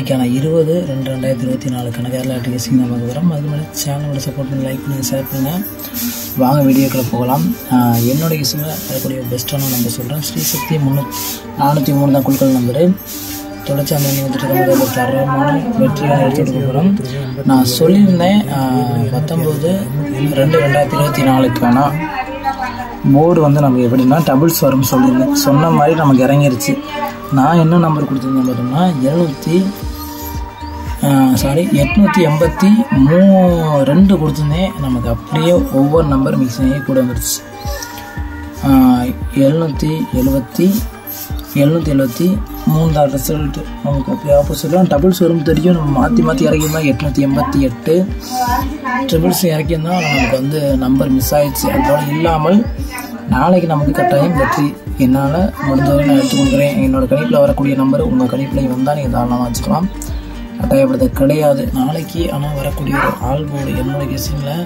நாளைக்கான இருபது ரெண்டு ரெண்டாயிரத்தி இருபத்தி நாலுக்கான கேரளா டிகேசிங் தான் பார்க்க போகிறோம் அது மாதிரி சேனலோட சப்போர்ட் பண்ணி லைக் பண்ணி ஷேர் பண்ணுங்கள் வாங்க வீடியோக்களை போகலாம் ஆஹ் என்னோட இசையில் வரக்கூடிய பெஸ்ட்டான நம்பர் சொல்கிறேன் ஸ்ரீசக்தி முந்நூற்றி நானூற்றி மூணு தான் குழுக்கள் நம்பரு தொடர்ச்சி அந்த வந்துட்டு நம்ம தரமான வெற்றியாக எடுத்துகிட்டு போகிறோம் நான் சொல்லியிருந்தேன் ஆஹ் பத்தொம்போது ரெண்டு ரெண்டாயிரத்தி இருபத்தி நாலுக்கான போர்டு வந்து நமக்கு எப்படின்னா டபுள்ஸ் வரும் சொல்லியிருந்தேன் சொன்ன மாதிரி நமக்கு இறங்கிருச்சு நான் என்ன நம்பர் கொடுத்துருந்தேன் பார்த்தோம்னா எழுநூற்றி சாரி எட்நூற்றி எண்பத்தி மூ ரெண்டு கொடுத்துருந்தேன் நமக்கு அப்படியே ஒவ்வொரு நம்பர் மிக்ஸ் ஆகி கூட வந்துடுச்சு எழுநூற்றி எழுபத்தி எழுநூற்றி எழுபத்தி மூணு தான் ரிசல்ட் நமக்கு அப்படியே ஆப்போசிட்டாக டபுள்ஸ் வரும் தெரியும் நம்ம மாற்றி மாற்றி இறக்கியிருந்தோம் எட்நூற்றி எண்பத்தி எட்டு ட்ரிபிள்ஸ் இறக்கியிருந்தோம் நமக்கு வந்து நம்பர் மிஸ் ஆயிடுச்சு அதோட இல்லாமல் நாளைக்கு நமக்கு கட்டாயம் வெற்றி என்னால் முடிஞ்சவரை நான் எடுத்து கொடுக்குறேன் என்னோட கணிப்பில் வரக்கூடிய நம்பர் உங்கள் கணிப்பில் வந்தால் நீங்கள் தாராளமாக வச்சுக்கலாம் கட்டாயப்படுத்த கிடையாது நாளைக்கு ஆனால் வரக்கூடிய ஒரு ஆள் போர்டு என்னோட கெஸிங்கில்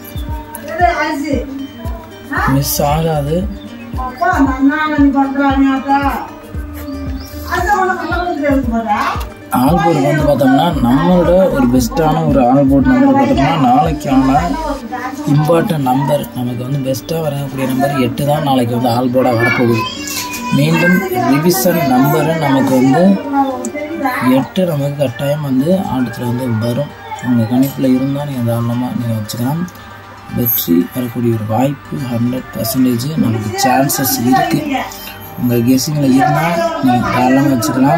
மிஸ் ஆகாது ஆல் போர்டு வந்து பார்த்தோம்னா நம்மளோட ஒரு பெஸ்ட்டான ஒரு ஆல் போர்டு நம்பர் பார்த்தோம்னா நாளைக்கான இம்பார்ட்டன்ட் நம்பர் நமக்கு வந்து பெஸ்ட்டாக வரக்கூடிய நம்பர் எட்டு தான் நாளைக்கு வந்து ஆல் போர்டாக வரப்போகுது மீண்டும் ரிவிஷன் நம்பரு நமக்கு வந்து எட்டு நமக்கு கட்டாயம் வந்து ஆட்டத்தில் வந்து வரும் உங்கள் கணிப்பில் இருந்தால் நீங்கள் தாராளமாக நீங்கள் வச்சுக்கலாம் வெற்றி வரக்கூடிய ஒரு வாய்ப்பு ஹண்ட்ரட் பர்சன்டேஜ் நமக்கு சான்சஸ் இருக்குது உங்கள் கெஸிங்கில் இருந்தால் நீங்கள் தாராளமாக வச்சுக்கலாம்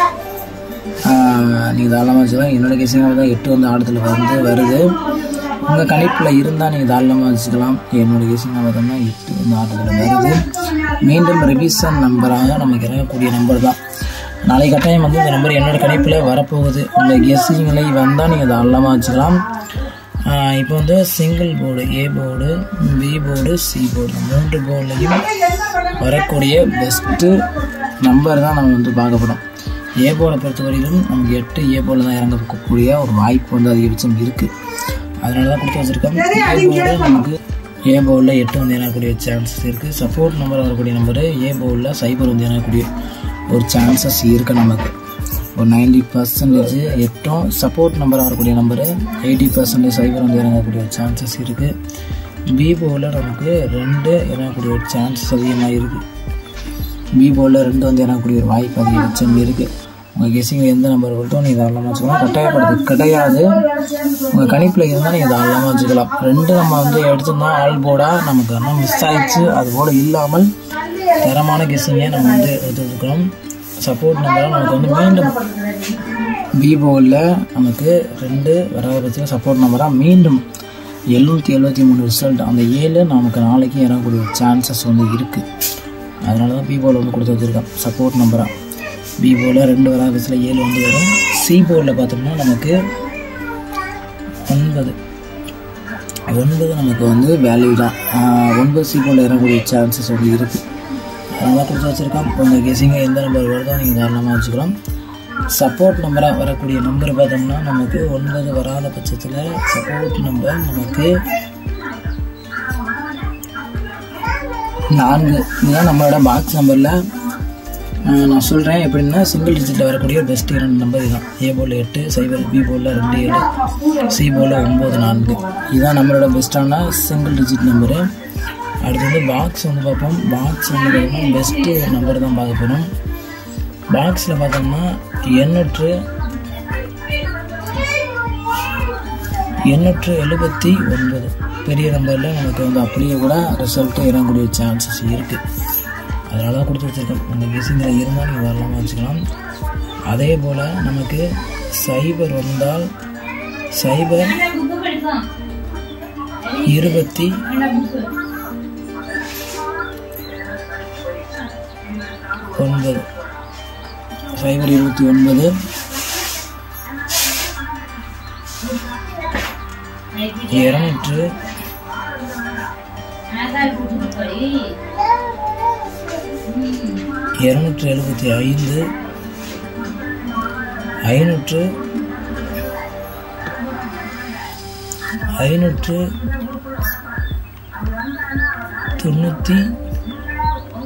நீங்கள் தாராளமாக வச்சுக்கலாம் என்னோட கெஸிங்கில் தான் எட்டு வந்து ஆட்டத்தில் வந்து வருது உங்கள் கணிப்பில் இருந்தால் நீங்கள் தாராளமாக வச்சுக்கலாம் என்னோட கெஸிங்கில் பார்த்தோம்னா எட்டு வந்து ஆட்டத்தில் வருது மீண்டும் ரிவிஷன் நம்பராக நமக்கு இறங்கக்கூடிய நம்பர் தான் நாளை கட்டாயம் வந்து இந்த நம்பர் என்னோட கணிப்பில் வரப்போகுது உங்கள் கெஸ்ஸிங்களை வந்தால் நீங்கள் தாராளமாக வச்சுக்கலாம் இப்போ வந்து single board A board B board C board மூன்று போர்டுலையும் வரக்கூடிய பெஸ்ட்டு நம்பர் தான் நம்ம வந்து பார்க்க போகிறோம் ஏ போர்டை பொறுத்தவரையிலும் நமக்கு எட்டு ஏ போர்டில் தான் இறங்கக்கூடிய ஒரு வாய்ப்பு வந்து அதிகபட்சம் இருக்குது அதனால தான் கொடுத்து வச்சுருக்கோம் ஏ போர்டு நமக்கு ஏ போர்டில் எட்டு வந்து இறங்கக்கூடிய சான்சஸ் இருக்குது சப்போர்ட் நம்பர் வரக்கூடிய நம்பரு ஏ போர்டில் சைபர் வந்து இறங்கக்கூடிய ஒரு சான்சஸ் இருக்குது நமக்கு ஒரு நைன்டி பர்சன்டேஜ் எட்டும் சப்போர்ட் நம்பர் வரக்கூடிய நம்பரு எயிட்டி பர்சன்டேஜ் சைபர் வந்து இறங்கக்கூடிய ஒரு சான்சஸ் இருக்குது பி போர்டில் நமக்கு ரெண்டு இறங்கக்கூடிய ஒரு சான்சஸ் அதிகமாக இருக்குது பி போர்டில் ரெண்டு வந்து இறங்கக்கூடிய ஒரு வாய்ப்பு அதிகபட்சம் இருக்குது உங்கள் கெஸிங்கில் எந்த நம்பர் கொடுத்தோ நீங்கள் தாராளமாக வச்சுக்கலாம் கட்டாயப்படுறது கிடையாது உங்கள் கணிப்பில் இருந்தால் நீங்கள் தாராளமாக வச்சுக்கலாம் ரெண்டு நம்ம வந்து எடுத்திருந்தோம் ஆல் போர்டாக நமக்கு ஆனால் மிஸ் ஆயிடுச்சு அது போல் இல்லாமல் தரமான கெஸிங்கை நம்ம வந்து எடுத்து வச்சுக்கிறோம் சப்போர்ட் நம்பராக நமக்கு வந்து மீண்டும் விவோவில் நமக்கு ரெண்டு வராத பட்சத்தில் சப்போர்ட் நம்பராக மீண்டும் எழுநூற்றி எழுபத்தி மூணு ரிசல்ட் அந்த ஏழு நமக்கு நாளைக்கு இறங்கக்கூடிய சான்சஸ் வந்து இருக்குது அதனால தான் விவோவில் வந்து கொடுத்து வச்சுருக்கோம் சப்போர்ட் நம்பராக விவோவில் ரெண்டு வராத பட்சத்தில் ஏழு வந்து வரும் சி போர்டில் பார்த்தோம்னா நமக்கு ஒன்பது ஒன்பது நமக்கு வந்து வேல்யூ தான் ஒன்பது சி போர்டில் இறங்கக்கூடிய சான்சஸ் வந்து இருக்குது அதெல்லாம் கொடுத்து வச்சுருக்கோம் உங்கள் கெஸிங்க எந்த நம்பர் வருதோ நீங்கள் தாராளமாக வச்சுக்கலாம் சப்போர்ட் நம்பராக வரக்கூடிய நம்பர் பார்த்தோம்னா நமக்கு ஒன்பது வராத பட்சத்தில் சப்போர்ட் நம்பர் நமக்கு நான்கு இதுதான் நம்மளோட பாக்ஸ் நம்பரில் நான் சொல்கிறேன் எப்படின்னா சிங்கிள் டிஜிட்டில் வரக்கூடிய பெஸ்ட் இரண்டு நம்பர் இதுதான் ஏ போலில் எட்டு சைபர் பி போலில் ரெண்டு ஏழு சி போலில் ஒம்பது நான்கு இதுதான் நம்மளோட பெஸ்ட்டான சிங்கிள் டிஜிட் நம்பரு அடுத்து வந்து பாக்ஸ் வந்து பார்ப்போம் பாக்ஸ் வந்து பார்த்தோம்னா பெஸ்ட்டு நம்பர் தான் பார்க்க போகிறோம் பாக்ஸில் பார்த்தோம்னா எண்ணூற்று எண்ணூற்று எழுபத்தி ஒன்பது பெரிய நம்பரில் நமக்கு வந்து அப்படியே கூட ரிசல்ட்டு இறங்கக்கூடிய சான்சஸ் இருக்குது அதனால தான் கொடுத்து வச்சுருக்கோம் உங்கள் கெஸிங்கில் இருந்தால் நீங்கள் வரலாமா வச்சுக்கலாம் அதே போல் நமக்கு சைபர் வந்தால் சைபர் இருபத்தி ஒன்பது சைபர் இருபத்தி ஒன்பது இரநூற்று இரநூற்று எழுபத்தி ஐந்து ஐநூற்று ஐநூற்று தொண்ணூற்றி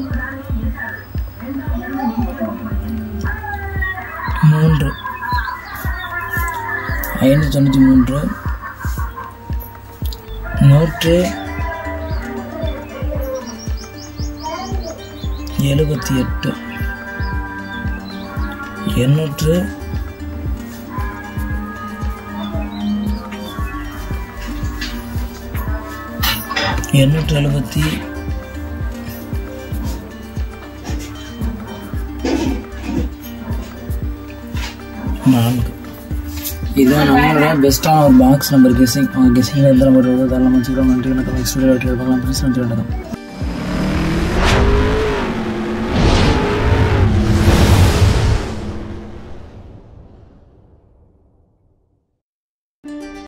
மூன்று ஐநூற்றி தொண்ணூற்றி மூன்று நூற்று எழுபத்தி எட்டு எண்ணூற்று எண்ணூற்று எழுபத்தி நான்கு இதுதான் நம்மளோட பெஸ்ட்டான ஒரு பாக்ஸ் நம்பர் கெஸிங் கெஸிங்கில் எந்த நம்பர் வருதோ அதெல்லாம் வச்சுக்கிறோம் நன்றி வணக்கம் நெக்ஸ்ட் வீடியோ பார்க்கலாம் நன்றி வணக்கம்